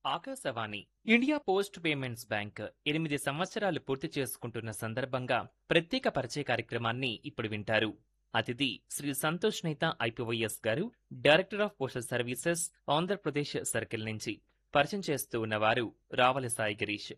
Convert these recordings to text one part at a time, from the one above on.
Akashvani India post payments bank ఎనిమిది సంవత్సరాలు పూర్తి చేసుకుంటున్న సందర్భంగా ప్రత్యేక పరిచయ కార్యక్రమాన్ని ఇప్పుడు వింటారు అతిథి శ్రీ సంతోష్ నేత ఐపీవైఎస్ గారు director of postal services Andhra Pradesh circle నుంచి పరిచయం చేస్తూ ఉన్నవారు రావల సాయి గిరీష్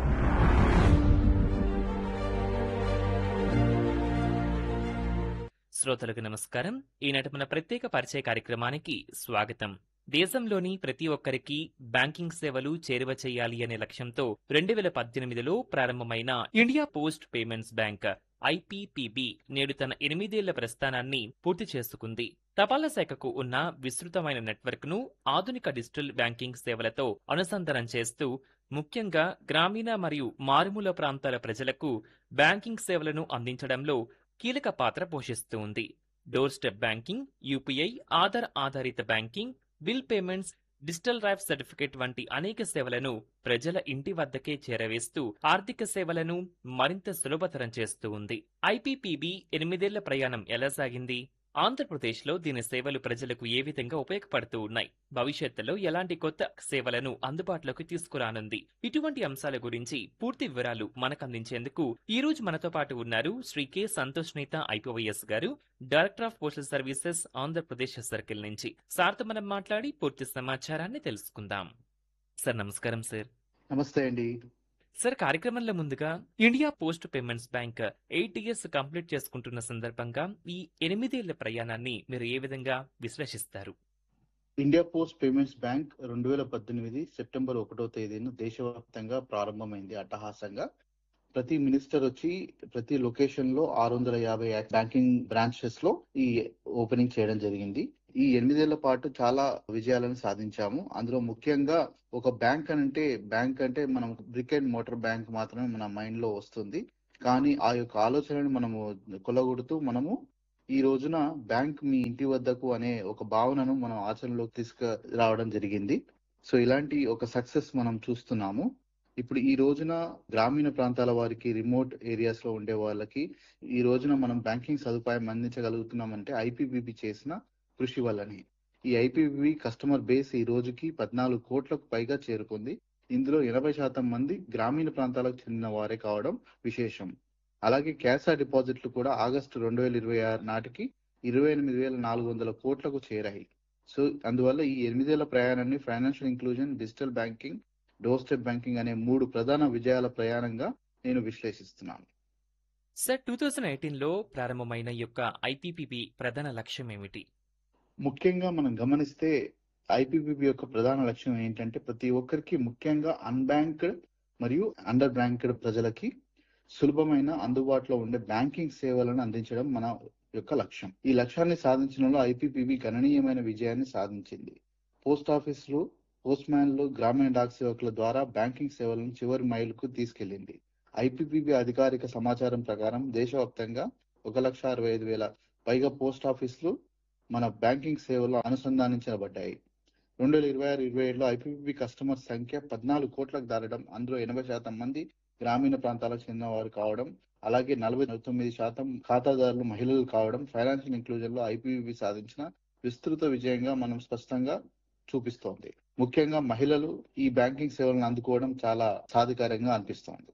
శ్రోతలకు నమస్కారం ఈనాటి మన ప్రత్యేక పరిచయ కార్యక్రమానికి స్వాగతం దేశంలోని ప్రతి ఒక్కరికి బ్యాంకింగ్ సేవలు చేరువ చేయాలి అనే లక్ష్యంతో రెండు వేల పద్దెనిమిదిలో ప్రారంభమైన India post payments bank IPPB నేడు తన ఎనిమిదేళ్ల ప్రస్థానాన్ని పూర్తి చేసుకుంది తపాలా శాఖకు ఉన్న విస్తృతమైన నెట్వర్క్ ను ఆధునిక డిజిటల్ బ్యాంకింగ్ సేవలతో అనుసంధానం చేస్తూ ముఖ్యంగా గ్రామీణ మరియు మారుమూల ప్రాంతాల ప్రజలకు బ్యాంకింగ్ సేవలను అందించడంలో కీలక పాత్ర పోషిస్తూ ఉంది door step banking UPI Aadhaar ఆధారిత banking bill payments digital life certificate వంటి అనేక సేవలను ప్రజల ఇంటి వద్దకే చేరవేస్తూ ఆర్థిక సేవలను మరింత సులభతరం చేస్తూ ఉంది ఐపీపీబీ ఎనిమిదేళ్ల ప్రయాణం ఎలా సాగింది ఆంధ్రప్రదేశ్లో దీని సేవలు ప్రజలకు ఏ విధంగా ఉపయోగపడుతూ ఉన్నాయి భవిష్యత్తులో ఎలాంటి కొత్త సేవలను అందుబాటులోకి తీసుకురానుంది ఇటువంటి అంశాల గురించి పూర్తి వివరాలు మనకు అందించేందుకు ఈ రోజు మనతో పాటు ఉన్నారు శ్రీ కె సంతోష్ నేత ఐపీవైఎస్ గారు director of postal services Andhra Pradesh circle నుంచి సార్తో మనం మాట్లాడి పూర్తి సమాచారాన్ని తెలుసుకుందాం సార్ నమస్కారం సార్ నమస్తే అండి సార్ కార్యక్రమంలో ముందుగా India post payments bank eight years complete చేసుకుంటున్న సందర్భంగా ఈ ఎనిమిదేళ్ల ప్రయాణాన్ని మీరు ఏ విధంగా విశ్లేషిస్తారు ఇండియా పోస్ట్ పేమెంట్స్ బ్యాంక్ రెండు వేల పద్దెనిమిది సెప్టెంబర్ ఒకటో తేదీన దేశవ్యాప్తంగా ప్రారంభమైంది అట్టహాసంగా ప్రతి మినిస్టర్ వచ్చి ప్రతి లొకేషన్ లో ఆరు వందల యాభై బ్యాంకింగ్ బ్రాంచెస్ లో ఈ ఓపెనింగ్ చేయడం జరిగింది ఈ ఎనిమిదేళ్ల పాటు చాలా విజయాలను సాధించాము అందులో ముఖ్యంగా ఒక బ్యాంక్ అంటే బ్యాంక్ అంటే మనం బ్రిక్ అండ్ మోటార్ బ్యాంక్ మాత్రమే మన మైండ్ లో వస్తుంది కానీ ఆ యొక్క ఆలోచనను మనము కొలగొడుతూ మనము ఈ రోజున బ్యాంక్ మీ ఇంటి వద్దకు అనే ఒక భావనను మనం ఆచరణలోకి తీసుకురావడం జరిగింది సో ఇలాంటి ఒక సక్సెస్ మనం చూస్తున్నాము ఇప్పుడు ఈ రోజున గ్రామీణ ప్రాంతాల వారికి రిమోట్ ఏరియాస్ లో ఉండే వాళ్ళకి ఈ రోజున మనం బ్యాంకింగ్ సదుపాయం అందించగలుగుతున్నామంటే ఐపీబీబీ చేసిన కృషి వల్లనే ఈ ఐపీబీ కస్టమర్ బేస్ ఈ రోజుకి పద్నాలుగు కోట్లకు పైగా చేరుకుంది ఇందులో ఎనభై శాతం మంది గ్రామీణ ప్రాంతాలకు చెందిన వారే కావడం విశేషం అలాగే క్యాష్ డిపాజిట్లు కూడా ఆగస్టు రెండు వేల ఇరవై ఆరు నాటికి ఇరవై ఎనిమిది వేల నాలుగు వందల కోట్లకు చేరాయి సో అందువల్ల ఈ ఎనిమిదేళ్ల ప్రయాణాన్ని financial inclusion digital banking door step banking అనే మూడు ప్రధాన విజయాల ప్రయాణంగా నేను విశ్లేషిస్తున్నాను సార్ టూ థౌజండ్ ఎయిటీన్ లో ప్రారంభమైన ఈ యొక్క ఐపీపీబీ ప్రధాన లక్ష్యం ఏమిటి ముఖ్యంగా మనం గమనిస్తే ఐపీపీబీ యొక్క ప్రధాన లక్ష్యం ఏంటంటే ప్రతి ఒక్కరికి ముఖ్యంగా అన్బ్యాంక్డ్ మరియు అండర్ బ్యాంక్డ్ ప్రజలకి సులభమైన అందుబాటులో ఉండే బ్యాంకింగ్ సేవలను అందించడం మన యొక్క లక్ష్యం ఈ లక్ష్యాన్ని సాధించడంలో ఐపీపీబీ గణనీయమైన విజయాన్ని సాధించింది పోస్ట్ ఆఫీసులు పోస్ట్ మ్యాన్లు గ్రామీణ డాక్ సేవకుల ద్వారా బ్యాంకింగ్ సేవలను చివరి మైలుకు తీసుకెళ్లింది ఐపీపీబీ అధికారిక సమాచారం ప్రకారం దేశవ్యాప్తంగా ఒక లక్ష అరవై ఐదు వేల పైగా పోస్ట్ ఆఫీసులు మన బ్యాంకింగ్ సేవలు అనుసంధానించబడ్డాయి రెండు వేల ఇరవై ఆరు ఇరవై ఏడులో ఐపీపీ కస్టమర్ సంఖ్య పద్నాలుగు కోట్లకు దాటడం అందులో ఎనభై శాతం మంది గ్రామీణ ప్రాంతాలకు చెందిన వారు కావడం అలాగే నలభై తొమ్మిది శాతం ఖాతాదారులు మహిళలు కావడం ఫైనాన్షియల్ ఇంక్లూజన్ లో ఐపీబీ సాధించిన విస్తృత విజయంగా మనం స్పష్టంగా చూపిస్తోంది ముఖ్యంగా మహిళలు ఈ బ్యాంకింగ్ సేవలను అందుకోవడం చాలా సాధికారంగా అనిపిస్తోంది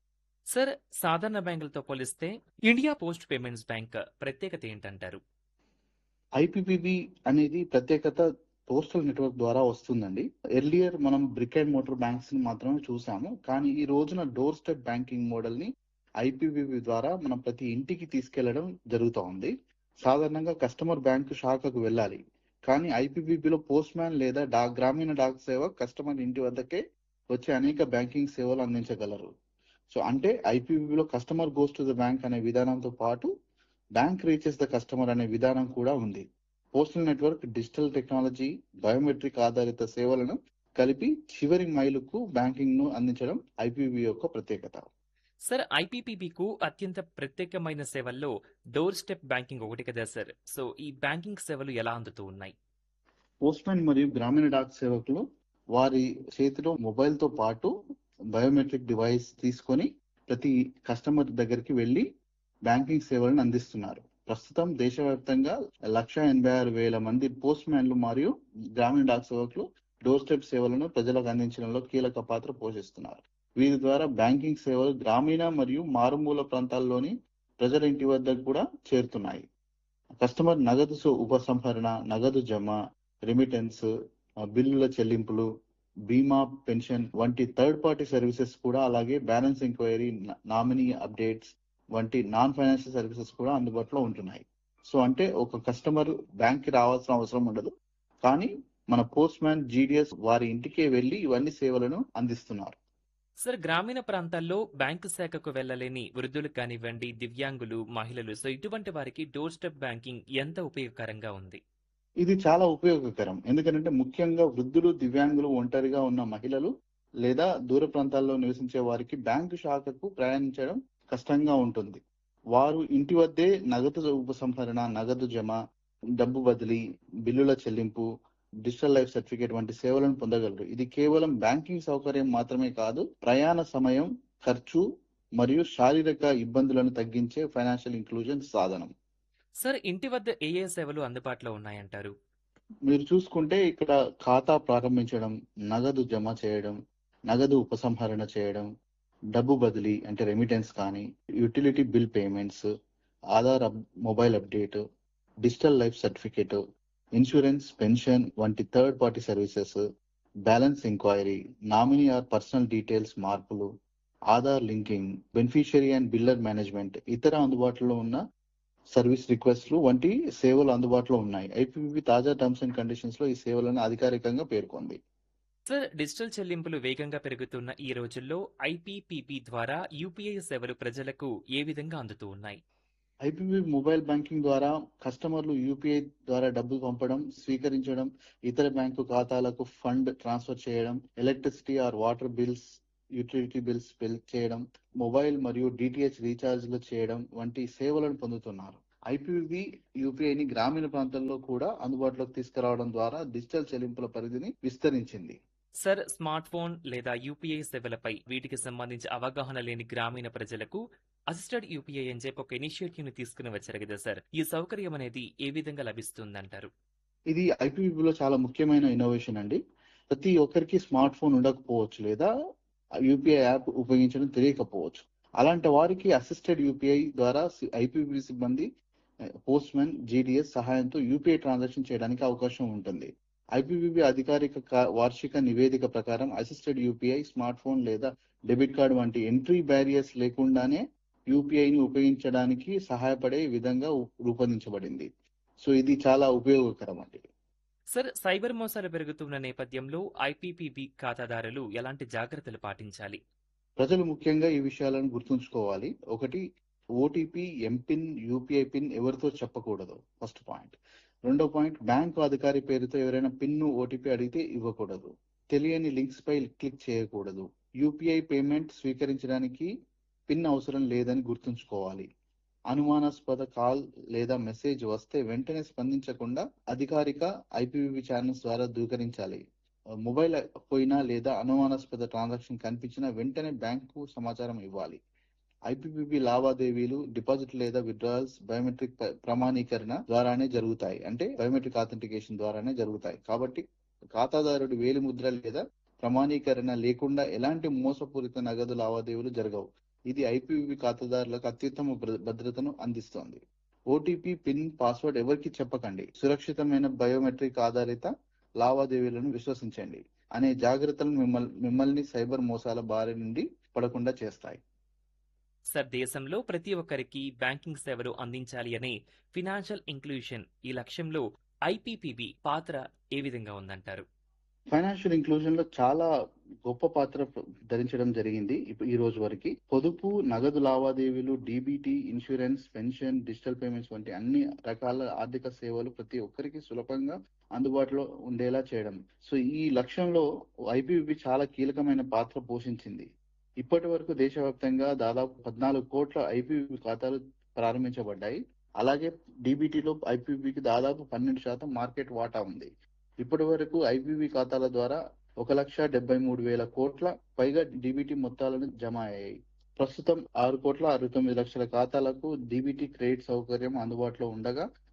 సార్ సాధారణ బ్యాంకులతో పోలిస్తే ఇండియా పోస్ట్ పేమెంట్స్ బ్యాంక్ ప్రత్యేకత ఏంటంటారు ఐపీపీబీ అనేది ప్రత్యేకత పోస్టల్ నెట్వర్క్ ద్వారా వస్తుందండి ఎర్లియర్ మనం బ్రిక్ అండ్ మోటార్ బ్యాంక్స్ ని మాత్రమే చూసాము కానీ ఈ రోజున డోర్ స్టెప్ బ్యాంకింగ్ మోడల్ ని ఐపీబీబీ ద్వారా మనం ప్రతి ఇంటికి తీసుకెళ్లడం జరుగుతూ ఉంది సాధారణంగా కస్టమర్ బ్యాంకు శాఖకు వెళ్ళాలి కానీ ఐపీబీబీలో పోస్ట్ మ్యాన్ లేదా డాక్ గ్రామీణ డాక్ సేవ కస్టమర్ ఇంటి వద్దకే వచ్చే అనేక బ్యాంకింగ్ సేవలు అందించగలరు సో అంటే ఐపీబీలో customer goes to the bank అనే విధానంతో పాటు బ్యాంక్ రీచెస్ ద కస్టమర్ అనే విధానం కూడా ఉంది postal network digital technology biometric ఆధారిత సేవలను కలిపి చివరి మైలుకు బ్యాంకింగ్ ను అందించడం ఐపీబీ యొక్క ప్రత్యేకత సార్ ఐపీపీబీకు అత్యంత ప్రత్యేకమైన సేవల్లో డోర్ స్టెప్ బ్యాంకింగ్ ఒకటి కదా సార్ సో ఈ బ్యాంకింగ్ సేవలు ఎలా అందుతూ ఉన్నాయి పోస్ట్మెన్ మరియు గ్రామీణ డాక్ సేవకులు వారి చేతిలో మొబైల్ తో పాటు బయోమెట్రిక్ డివైస్ తీసుకొని ప్రతి కస్టమర్ దగ్గరికి వెళ్లి బ్యాంకింగ్ సేవలను అందిస్తున్నారు ప్రస్తుతం దేశవ్యాప్తంగా లక్ష ఎనభై ఆరు వేల మంది పోస్ట్ మ్యాన్లు మరియు గ్రామీణ డాక్ సేవకులు డోర్ స్టెప్ సేవలను ప్రజలకు అందించడంలో కీలక పాత్ర పోషిస్తున్నారు వీరి ద్వారా బ్యాంకింగ్ సేవలు గ్రామీణ మరియు మారుమూల ప్రాంతాల్లోని ప్రజల ఇంటి వద్దకు కూడా చేరుతున్నాయి కస్టమర్ నగదు సు- ఉపసంహరణ నగదు జమ రెమిటెన్స్ ఆ, బిల్లుల చెల్లింపులు బీమా పెన్షన్ వంటి థర్డ్ పార్టీ సర్వీసెస్ కూడా అలాగే బ్యాలెన్స్ ఎంక్వైరీ నామినీ అప్డేట్స్ వంటి నాన్ ఫైనాన్షియల్ సర్వీసెస్ కూడా అందుబాటులో ఉంటున్నాయి సో అంటే ఒక కస్టమర్ బ్యాంక్ కి రావాల్సిన అవసరం ఉండదు కానీ మన పోస్ట్ మ్యాన్ జీడిఎస్ వారి ఇంటికే వెళ్లి ఇవన్నీ సేవలను అందిస్తున్నారు సార్ గ్రామీణ ప్రాంతాల్లో బ్యాంకు శాఖకు వెళ్ళలేని వృద్ధులు కానివ్వండి దివ్యాంగులు మహిళలు సో ఇటువంటి వారికి డోర్ స్టెప్ బ్యాంకింగ్ ఎంత ఉపయోగకరంగా ఉంది ఇది చాలా ఉపయోగకరం ఎందుకంటే ముఖ్యంగా వృద్ధులు దివ్యాంగులు ఒంటరిగా ఉన్న మహిళలు లేదా దూర ప్రాంతాల్లో నివసించే వారికి బ్యాంకు శాఖకు ప్రయాణించడం కష్టంగా ఉంటుంది వారు ఇంటి వద్దే నగదు ఉపసంహరణ నగదు జమ డబ్బు బదిలీ బిల్లుల చెల్లింపు డిజిటల్ లైఫ్ సర్టిఫికేట్ వంటి సేవలను పొందగలరు ఇది కేవలం బ్యాంకింగ్ సౌకర్యం మాత్రమే కాదు ప్రయాణ సమయం ఖర్చు మరియు శారీరక ఇబ్బందులను తగ్గించే ఫైనాన్షియల్ ఇంక్లూజన్ సాధనం సార్ ఇంటి వద్ద ఏ ఏ సేవలు అందుబాటులో ఉన్నాయంటారు మీరు చూసుకుంటే ఇక్కడ ఖాతా ప్రారంభించడం నగదు జమ చేయడం నగదు ఉపసంహరణ చేయడం డబ్బు బదిలీ అంటే రెమిటెన్స్ కానీ యూటిలిటీ బిల్ పేమెంట్స్ ఆధార్ అప్- mobile update digital life certificate insurance pension వంటి third party services balance enquiry nominee or personal details మార్పులు Aadhaar linking beneficiary and biller management ఇతర అందుబాటులో ఉన్న సర్వీస్ రిక్వెస్ట్లు వంటి సేవలు అందుబాటులో ఉన్నాయి ఐపీపీ తాజా టర్మ్స్ అండ్ కండిషన్స్ లో ఈ సేవలను అధికారికంగా పేర్కొంది సార్ డిజిటల్ చెల్లింపులు వేగంగా పెరుగుతున్న ఈ రోజుల్లో ఐపీపీబీ ద్వారా యూపీఐ సేవలు ప్రజలకు ఏ విధంగా అందుతూ ఉన్నాయి ఐపీపీ మొబైల్ బ్యాంకింగ్ ద్వారా కస్టమర్లు యూపీఐ ద్వారా డబ్బులు పంపడం స్వీకరించడం ఇతర బ్యాంకు ఖాతాలకు ఫండ్ ట్రాన్స్ఫర్ చేయడం electricity or water bills utility bills bill చేయడం మొబైల్ మరియు డిటిహెచ్ రీఛార్జ్లు చేయడం వంటి సేవలను పొందుతున్నారు ఐపీబీ యూపీఐని గ్రామీణ ప్రాంతాల్లో కూడా అందుబాటులోకి తీసుకురావడం ద్వారా డిజిటల్ చెల్లింపుల పరిధిని విస్తరించింది సార్ స్మార్ట్ ఫోన్ లేదా యూపీఐ సేవలపై వీటికి సంబంధించి అవగాహన లేని గ్రామీణ ప్రజలకు అసిస్టెడ్ యూపీఐ అని చెప్పి ఒక ఇనిషియేటివ్ ని తీసుకుని వచ్చారు కదా సార్ ఈ సౌకర్యం అనేది ఏ విధంగా లభిస్తుందంటారు ఇది ఐపీబీలో చాలా ముఖ్యమైన ఇన్నోవేషన్ అండి ప్రతి ఒక్కరికి స్మార్ట్ ఫోన్ ఉండకపోవచ్చు లేదా యూపీఐ యాప్ ఉపయోగించడం తెలియకపోవచ్చు అలాంటి వారికి అసిస్టెడ్ యూపీఐ ద్వారా ఐపీబీ సిబ్బంది పోస్ట్ మ్యాన్ జీడిఎస్ సహాయంతో యూపీఐ ట్రాన్సాక్షన్ చేయడానికి అవకాశం ఉంటుంది ఐపీబీబీ అధికారిక కా- వార్షిక నివేదిక ప్రకారం అసిస్టెడ్ యూపీఐ స్మార్ట్ ఫోన్ లేదా డెబిట్ కార్డు వంటి ఎంట్రీ బ్యారియర్స్ లేకుండానే యూపీఐని ఉపయోగించడానికి సహాయపడే విధంగా ఉ- రూపొందించబడింది సో ఇది చాలా ఉపయోగకరం అండి సార్ సైబర్ మోసాలు పెరుగుతున్న నేపథ్యంలో ఐపీపీబీ ఖాతాదారులు ఎలాంటి జాగ్రత్తలు పాటించాలి ప్రజలు ముఖ్యంగా ఈ విషయాలను గుర్తుంచుకోవాలి ఒకటి ఓటీపీ ఎంపిన్ యూపీఐ పిన్ ఎవరితో చెప్పకూడదు ఫస్ట్ పాయింట్ రెండో పాయింట్ బ్యాంకు అధికారి పేరుతో ఎవరైనా పిన్ ఓటీపీ అడిగితే ఇవ్వకూడదు తెలియని లింక్స్ పై క్లిక్ చేయకూడదు యూపీఐ పేమెంట్ స్వీకరించడానికి పిన్ అవసరం లేదని గుర్తుంచుకోవాలి అనుమానాస్పద కాల్ లేదా మెసేజ్ వస్తే వెంటనే స్పందించకుండా అధికారిక ఐపీవీ ఛానల్స్ ద్వారా దూకరించాలి మొబైల్ పోయినా లేదా అనుమానాస్పద ట్రాన్సాక్షన్ కనిపించినా వెంటనే బ్యాంకు సమాచారం ఇవ్వాలి ఐపీపీబీ లావాదేవీలు డిపాజిట్ లేదా విత్డ్రాల్స్ బయోమెట్రిక్ ప్ర- ప్రమాణీకరణ ద్వారానే జరుగుతాయి అంటే బయోమెట్రిక్ ఆథెంటికేషన్ ద్వారానే జరుగుతాయి కాబట్టి ఖాతాదారుడి వేలి ముద్ర లేదా ప్రమాణీకరణ లేకుండా ఎలాంటి మోసపూరిత నగదు లావాదేవీలు జరగవు ఇది ఐపీవీ ఖాతాదారులకు అత్యుత్తమ భద్ర- భద్రతను అందిస్తోంది ఓటీపీ పిన్ పాస్వర్డ్ ఎవరికి చెప్పకండి సురక్షితమైన బయోమెట్రిక్ ఆధారిత లావాదేవీలను విశ్వసించండి అనే జాగ్రత్తలు మిమ్మల్ని మిమ్మల్ని సైబర్ మోసాల బారి నుండి పడకుండా చేస్తాయి సార్ దేశంలో ప్రతి ఒక్కరికి బ్యాంకింగ్ సేవలు అందించాలి అనే ఫినాన్షియల్ ఇంక్లూషన్ ఈ లక్ష్యంలో ఐపీపీబీ పాత్ర ఏ విధంగా ఉందంటారు ఫైనాన్షియల్ ఇంక్లూజన్ లో చాలా గొప్ప పాత్ర ధరించడం జరిగింది ఇప్పుడు ఈ రోజు వరకు పొదుపు నగదు లావాదేవీలు DBT insurance pension digital payments వంటి అన్ని రకాల ఆర్థిక సేవలు ప్రతి ఒక్కరికి సులభంగా అందుబాటులో ఉండేలా చేయడం సో ఈ లక్ష్యంలో ఐపీబీ చాలా కీలకమైన పాత్ర పోషించింది ఇప్పటి వరకు దేశవ్యాప్తంగా దాదాపు పద్నాలుగు కోట్ల ఐపీబీ ఖాతాలు ప్రారంభించబడ్డాయి అలాగే డీబీటీలో ఐపీబీకి దాదాపు పన్నెండు శాతం మార్కెట్ వాటా ఉంది ఇప్పటి వరకు ఐపీబీ ఖాతాల ద్వారా ఒక లక్ష డెబ్బై మూడు వేల కోట్ల పైగా డీబీటీ మొత్తాలను జమ అయ్యాయి ప్రస్తుతం ఆరు కోట్ల అరవై తొమ్మిది లక్షల ఖాతాలకు డీబీటీ క్రెడిట్ సౌకర్యం అందుబాటులో ఉండగా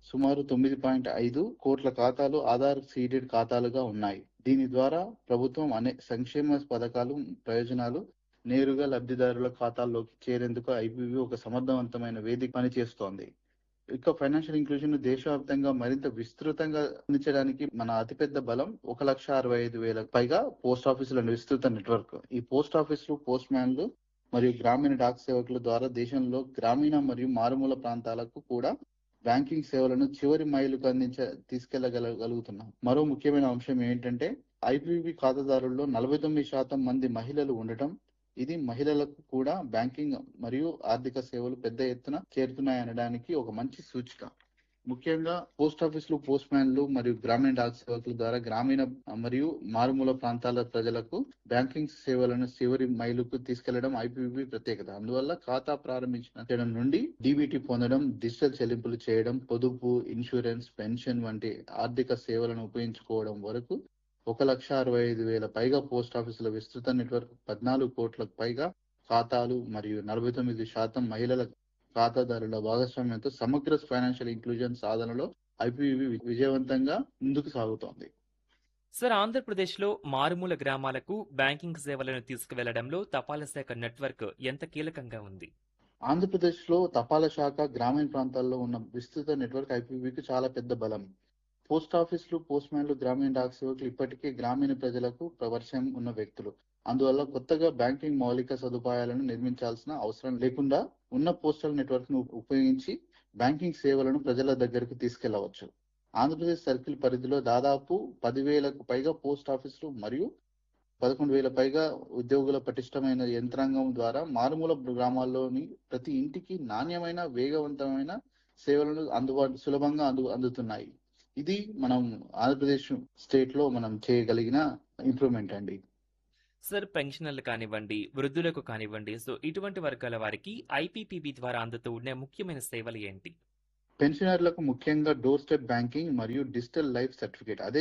సుమారు తొమ్మిది పాయింట్ ఐదు కోట్ల ఖాతాలు ఆధార్ సీడెడ్ ఖాతాలుగా ఉన్నాయి దీని ద్వారా ప్రభుత్వం అనే సంక్షేమ పథకాలు ప్రయోజనాలు నేరుగా లబ్ధిదారుల ఖాతాల్లోకి చేరేందుకు ఐపీవీ ఒక సమర్థవంతమైన వేదిక పనిచేస్తోంది ఇక ఫైనాన్షియల్ ఇంక్లూజన్ దేశవ్యాప్తంగా మరింత విస్తృతంగా అందించడానికి మన అతిపెద్ద బలం ఒక లక్ష అరవై ఐదు వేల పైగా పోస్ట్ ఆఫీసుల విస్తృత నెట్వర్క్ ఈ పోస్ట్ ఆఫీసులు పోస్ట్ మ్యాన్లు మరియు గ్రామీణ డాక్ సేవకుల ద్వారా దేశంలో గ్రామీణ మరియు మారుమూల ప్రాంతాలకు కూడా బ్యాంకింగ్ సేవలను చివరి మైలుకు అందించ తీసుకెళ్లగలుగుతున్నాం మరో ముఖ్యమైన అంశం ఏంటంటే ఐపీబీ ఖాతాదారుల్లో నలభై తొమ్మిది శాతం మంది మహిళలు ఉండటం ఇది మహిళలకు కూడా బ్యాంకింగ్ మరియు ఆర్థిక సేవలు పెద్ద ఎత్తున చేరుతున్నాయనడానికి ఒక మంచి సూచిక ముఖ్యంగా పోస్ట్ ఆఫీసులు పోస్ట్ మ్యాన్లు మరియు గ్రామీణ డాక్ సేవకుల ద్వారా గ్రామీణ మరియు మారుమూల ప్రాంతాల ప్రజలకు బ్యాంకింగ్ సేవలను చివరి మైలుకు తీసుకెళ్లడం ఐపీబీ ప్రత్యేకత అందువల్ల ఖాతా ప్రారంభించిన నుండి డీబీటీ పొందడం డిజిటల్ చెల్లింపులు చేయడం పొదుపు ఇన్సూరెన్స్ పెన్షన్ వంటి ఆర్థిక సేవలను ఉపయోగించుకోవడం వరకు ఒక లక్ష అరవై ఐదు వేల పైగా పోస్ట్ ఆఫీసుల విస్తృత నెట్వర్క్ పద్నాలుగు కోట్లకు పైగా ఖాతాలు మరియు నలభై తొమ్మిది శాతం మహిళల ఖాతాదారుల భాగస్వామ్యంతో సమగ్ర ఫైనాన్షియల్ ఇంక్లూజన్ సాధనలో ఐపీవీ విజయవంతంగా ముందుకు సాగుతోంది సార్ ఆంధ్రప్రదేశ్లో మారుమూల గ్రామాలకు బ్యాంకింగ్ సేవలను తీసుకువెళ్లడంలో తపాలా శాఖ నెట్వర్క్ ఎంత కీలకంగా ఉంది ఆంధ్రప్రదేశ్ లో తపాలా శాఖ గ్రామీణ ప్రాంతాల్లో ఉన్న విస్తృత నెట్వర్క్ ఐపీవీకి చాలా పెద్ద బలం పోస్ట్ ఆఫీసులు పోస్ట్ మ్యాన్లు గ్రామీణ డాక్ సేవకులు ఇప్పటికే గ్రామీణ ప్రజలకు పరిచయం ఉన్న వ్యక్తులు అందువల్ల కొత్తగా బ్యాంకింగ్ మౌలిక సదుపాయాలను నిర్మించాల్సిన అవసరం లేకుండా ఉన్న పోస్టల్ నెట్వర్క్ ను ఉపయోగించి బ్యాంకింగ్ సేవలను ప్రజల దగ్గరకు తీసుకెళ్లవచ్చు ఆంధ్రప్రదేశ్ సర్కిల్ పరిధిలో దాదాపు పదివేలకు పైగా పోస్ట్ ఆఫీసులు మరియు పదకొండు వేల పైగా ఉద్యోగుల పటిష్టమైన యంత్రాంగం ద్వారా మారుమూల గ్రామాల్లోని ప్రతి ఇంటికి నాణ్యమైన వేగవంతమైన సేవలను అందుబాటు సులభంగా అందు అందుతున్నాయి ఇది మనం ఆంధ్రప్రదేశ్ స్టేట్ లో మనం చేయగలిగిన ఇంప్రూవ్మెంట్ అండి సార్ పెన్షనర్లు కానివ్వండి వృద్ధులకు కానివ్వండి సో ఇటువంటి వర్గాల వారికి ఐపీపీబీ ద్వారా అందుతూ ఉండే ముఖ్యమైన సేవలు ఏంటి పెన్షనర్లకు ముఖ్యంగా డోర్ స్టెప్ బ్యాంకింగ్ మరియు డిజిటల్ లైఫ్ సర్టిఫికేట్ అదే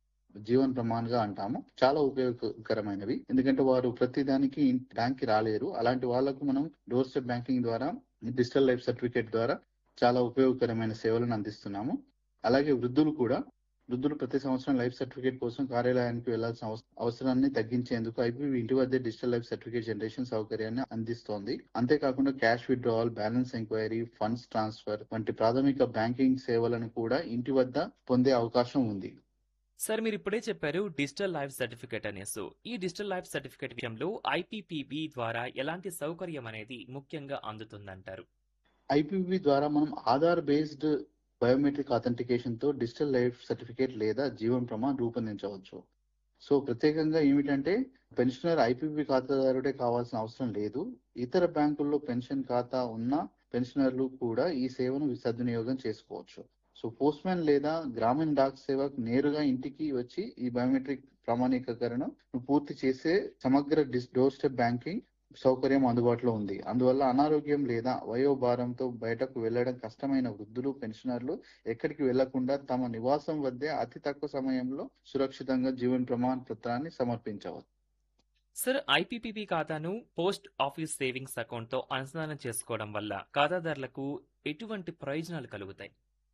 జీవన్ ప్రమాణ్ గా అంటాము చాలా ఉపయోగకరమైనవి ఎందుకంటే వారు ప్రతి దానికి బ్యాంక్ కి రాలేరు అలాంటి వాళ్ళకు మనం డోర్ స్టెప్ బ్యాంకింగ్ ద్వారా డిజిటల్ లైఫ్ సర్టిఫికేట్ ద్వారా చాలా ఉపయోగకరమైన సేవలను అందిస్తున్నాము అలాగే వృద్ధులు కూడా వృద్ధులు ప్రతి సంవత్సరం లైఫ్ సర్టిఫికేట్ కోసం కార్యాలయానికి వెళ్లాల్సిన అవసరాన్ని తగ్గించేందుకు ఐపీవీ ఇంటి వద్దే డిజిటల్ లైఫ్ సర్టిఫికేట్ జనరేషన్ సౌకర్యాన్ని అందిస్తోంది అంతేకాకుండా cash withdrawal balance enquiry funds transfer వంటి ప్రాథమిక బ్యాంకింగ్ సేవలను కూడా ఇంటి వద్ద పొందే అవకాశం ఉంది సార్ మీరు ఇప్పుడే చెప్పారు డిజిటల్ లైఫ్ సర్టిఫికేట్ అనే సో ఈ డిజిటల్ లైఫ్ సర్టిఫికేట్ విషయంలో ఐపీపీబీ ద్వారా ఎలాంటి సౌకర్యం అనేది ముఖ్యంగా అందుతుందంటారు ఐపీబీ ద్వారా మనం ఆధార్ బేస్డ్ బయోమెట్రిక్ అథెంటికేషన్ తో డిజిటల్ లైఫ్ సర్టిఫికేట్ లేదా జీవన్ ప్రమాణ్ రూపొందించవచ్చు సో ప్రత్యేకంగా ఏమిటంటే పెన్షనర్ ఐపీబీ ఖాతాదారుడే కావాల్సిన అవసరం లేదు ఇతర బ్యాంకుల్లో పెన్షన్ ఖాతా ఉన్న పెన్షనర్లు కూడా ఈ సేవను సద్వినియోగం చేసుకోవచ్చు సో పోస్ట్ మ్యాన్ లేదా గ్రామీణ డాక్ సేవకు నేరుగా ఇంటికి వచ్చి ఈ బయోమెట్రిక్ ప్రామాణికీకరణ పూర్తి చేసే సమగ్ర డోర్ స్టెప్ బ్యాంకింగ్ సౌకర్యం అందుబాటులో ఉంది అందువల్ల అనారోగ్యం లేదా వయోభారంతో బయటకు వెళ్లడం కష్టమైన వృద్ధులు పెన్షనర్లు ఎక్కడికి వెళ్లకుండా తమ నివాసం వద్దే అతి తక్కువ సమయంలో సురక్షితంగా జీవన్ ప్రమాణ పత్రాన్ని సమర్పించవచ్చు సార్ ఐపీపీబీ ఖాతాను పోస్ట్ ఆఫీస్ సేవింగ్స్ అకౌంట్ తో అనుసంధానం చేసుకోవడం వల్ల ఖాతాదారులకు ఎటువంటి ప్రయోజనాలు కలుగుతాయి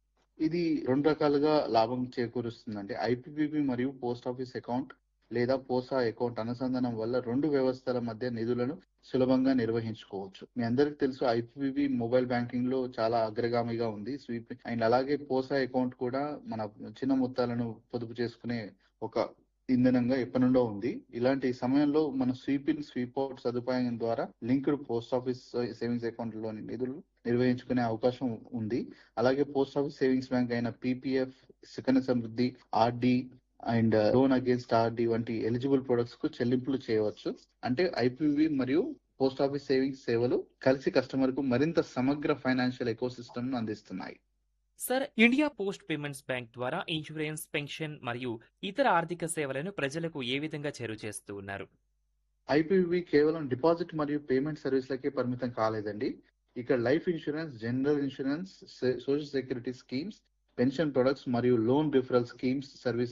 ఇది రెండు రకాలుగా లాభం చేకూరుస్తుందండి ఐపీపీబీ మరియు పోస్ట్ ఆఫీస్ అకౌంట్ లేదా పోసా అకౌంట్ అనుసంధానం వల్ల రెండు వ్యవస్థల మధ్య నిధులను సులభంగా నిర్వహించుకోవచ్చు మీ అందరికి తెలుసు ఐపీబీ మొబైల్ బ్యాంకింగ్ లో చాలా అగ్రగామిగా ఉంది స్వీప్ అండ్ అలాగే పోసా అకౌంట్ కూడా మన చిన్న మొత్తాలను పొదుపు చేసుకునే ఒక ఇంధనంగా ఎప్పటి నుండో ఉంది ఇలాంటి సమయంలో మన స్వీప్ ఇన్ స్వీప్ అవుట్ సదుపాయం ద్వారా linked post office savings account లోని నిధులు నిర్వహించుకునే అవకాశం ఉంది అలాగే పోస్ట్ ఆఫీస్ సేవింగ్స్ బ్యాంక్ అయిన PPF Sukanya Samriddhi RD and loan against RD వంటి ఎలిజిబుల్ ప్రొడక్ట్స్ కు చెల్లింపులు చేయవచ్చు అంటే ఐపీవీ మరియు పోస్ట్ ఆఫీస్ సేవింగ్స్ సేవలు కలిసి కస్టమర్ కు మరింత సమగ్ర ఫైనాన్షియల్ ఎకో సిస్టమ్ అందిస్తున్నాయి sir India post payments bank ద్వారా ఇన్సూరెన్స్ పెన్షన్ మరియు ఇతర ఆర్థిక సేవలను ప్రజలకు ఏ విధంగా చేరువ చేస్తూ ఉన్నారు ఐపీవీ కేవలం డిపాజిట్ మరియు పేమెంట్ సర్వీస్లకే పరిమితం కాలేదండి ఇక్కడ life insurance general insurance social security schemes pension products మరియు లోన్ రిఫరల్ స్కీమ్స్ సర్వీసెస్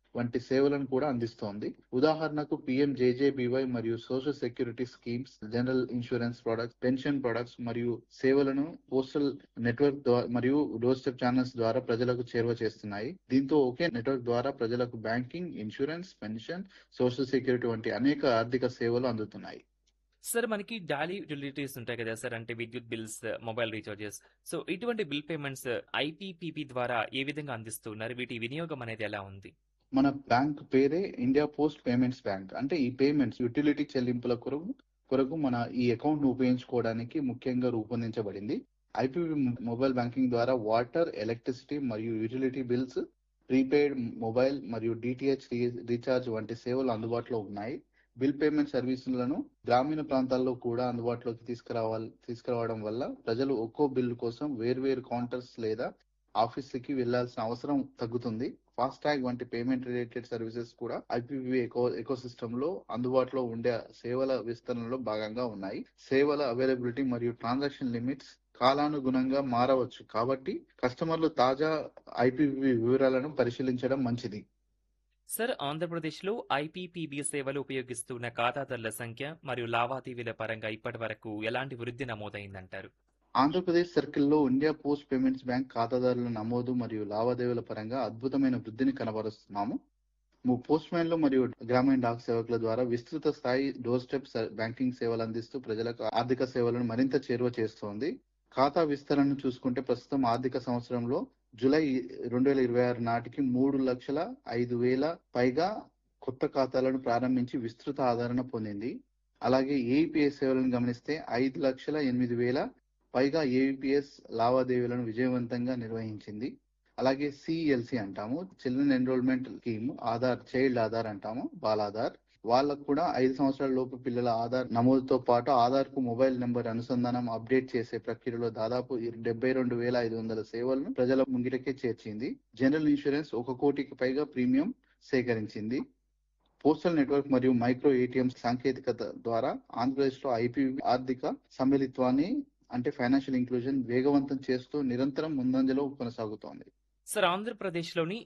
వంటి సేవలను కూడా అందిస్తోంది ఉదాహరణకు పిఎంజేజేబీవై మరియు social security schemes general insurance products pension products మరియు సేవలను పోస్టల్ నెట్వర్క్ ద్వారా మరియు డోర్ స్టెప్ ఛానల్స్ ద్వారా ప్రజలకు చేరువ చేస్తున్నాయి దీంతో ఒకే నెట్వర్క్ ద్వారా ప్రజలకు banking insurance pension social security వంటి అనేక ఆర్థిక సేవలు అందుతున్నాయి సార్ మనకి డాలీ యూటిలిటీస్ ఉంటాయి కదా సార్ అంటే విద్యుత్ బిల్స్ మొబైల్ రీఛార్జెస్ సో ఇటువంటి బిల్ పేమెంట్స్ ఐపీపీబీ ద్వారా ఏ విధంగా అందిస్తున్నారు వీటి వినియోగం అనేది ఎలా ఉంది మన బ్యాంక్ పేరే ఇండియా పోస్ట్ పేమెంట్స్ బ్యాంక్ అంటే ఈ పేమెంట్స్ యూటిలిటీ చెల్లింపుల కొరకు కొరకు మన ఈ అకౌంట్ ను ఉపయోగించుకోవడానికి ముఖ్యంగా రూపొందించబడింది ఐపీబీ మొబైల్ బ్యాంకింగ్ ద్వారా వాటర్ ఎలక్ట్రిసిటీ మరియు యూటిలిటీ బిల్స్ ప్రీపెయిడ్ మొబైల్ మరియు డిటిహెచ్ రీఛార్జ్ వంటి సేవలు అందుబాటులో ఉన్నాయి బిల్ పేమెంట్ సర్వీసులను గ్రామీణ ప్రాంతాల్లో కూడా అందుబాటులోకి తీసుకురావాలి తీసుకురావడం వల్ల ప్రజలు ఒక్కో బిల్లు కోసం వేర్వేరు కౌంటర్స్ లేదా ఆఫీసులకి వెళ్లాల్సిన అవసరం తగ్గుతుంది ఫాస్ట్ ట్యాగ్ వంటి పేమెంట్ రిలేటెడ్ సర్వీసెస్ కూడా ఐపీవీ ఎకో ఎకో సిస్టమ్ లో అందుబాటులో ఉండే సేవల విస్తరణలో భాగంగా ఉన్నాయి సేవల అవైలబిలిటీ మరియు ట్రాన్సాక్షన్ లిమిట్స్ కాలానుగుణంగా మారవచ్చు కాబట్టి కస్టమర్లు తాజా ఐపీవీ వివరాలను పరిశీలించడం మంచిది సార్ ఆంధ్రప్రదేశ్లో ఐపీపీబీ సేవలు ఉపయోగిస్తున్న ఖాతాదారుల సంఖ్య మరియు లావాదేవీల పరంగా ఇప్పటి వరకు ఎలాంటి వృద్ధి నమోదైందంటారు ఆంధ్రప్రదేశ్ సర్కిల్లో ఇండియా పోస్ట్ పేమెంట్స్ బ్యాంక్ ఖాతాదారుల నమోదు మరియు లావాదేవీల పరంగా అద్భుతమైన వృద్ధిని కనబరుస్తున్నాము పోస్ట్ మ్యాన్లు మరియు గ్రామీణ డాక్ సేవకుల ద్వారా విస్తృత స్థాయి డోర్ స్టెప్ బ్యాంకింగ్ సేవలు అందిస్తూ ప్రజలకు ఆర్థిక సేవలను మరింత చేరువ చేస్తోంది ఖాతా విస్తరణను చూసుకుంటే ప్రస్తుతం ఆర్థిక సంవత్సరంలో జూలై రెండు వేల ఇరవై ఆరు నాటికి మూడు లక్షల ఐదు వేల పైగా కొత్త ఖాతాలను ప్రారంభించి విస్తృత ఆదరణ పొందింది అలాగే ఏఈపీఎస్ సేవలను గమనిస్తే ఐదు లక్షల ఎనిమిది వేల పైగా ఏఈపీఎస్ లావాదేవీలను విజయవంతంగా నిర్వహించింది అలాగే సిఎల్సి అంటాము children enrolment scheme Aadhaar child Aadhaar అంటాము బాలాధార్ వాళ్ళకు కూడా ఐదు సంవత్సరాల లోపు పిల్లల ఆధార్ నమోదుతో పాటు ఆధార్ కు మొబైల్ నెంబర్ అనుసంధానం అప్డేట్ చేసే ప్రక్రియలో దాదాపు డెబ్బై రెండు వేల ఐదు వందల సేవలను ప్రజల ముంగిటకే చేర్చింది జనరల్ ఇన్సూరెన్స్ ఒక కోటికి పైగా ప్రీమియం సేకరించింది పోస్టల్ నెట్వర్క్ మరియు మైక్రో ఏటీఎం సాంకేతికత ద్వారా ఆంధ్రప్రదేశ్ లో ఐపీ ఆర్థిక సమ్మిళిత్వాన్ని అంటే ఫైనాన్షియల్ ఇంక్లూజన్ వేగవంతం చేస్తూ నిరంతరం ముందంజలో కొనసాగుతోంది సార్ ఆంధ్రప్రదేశ్లోని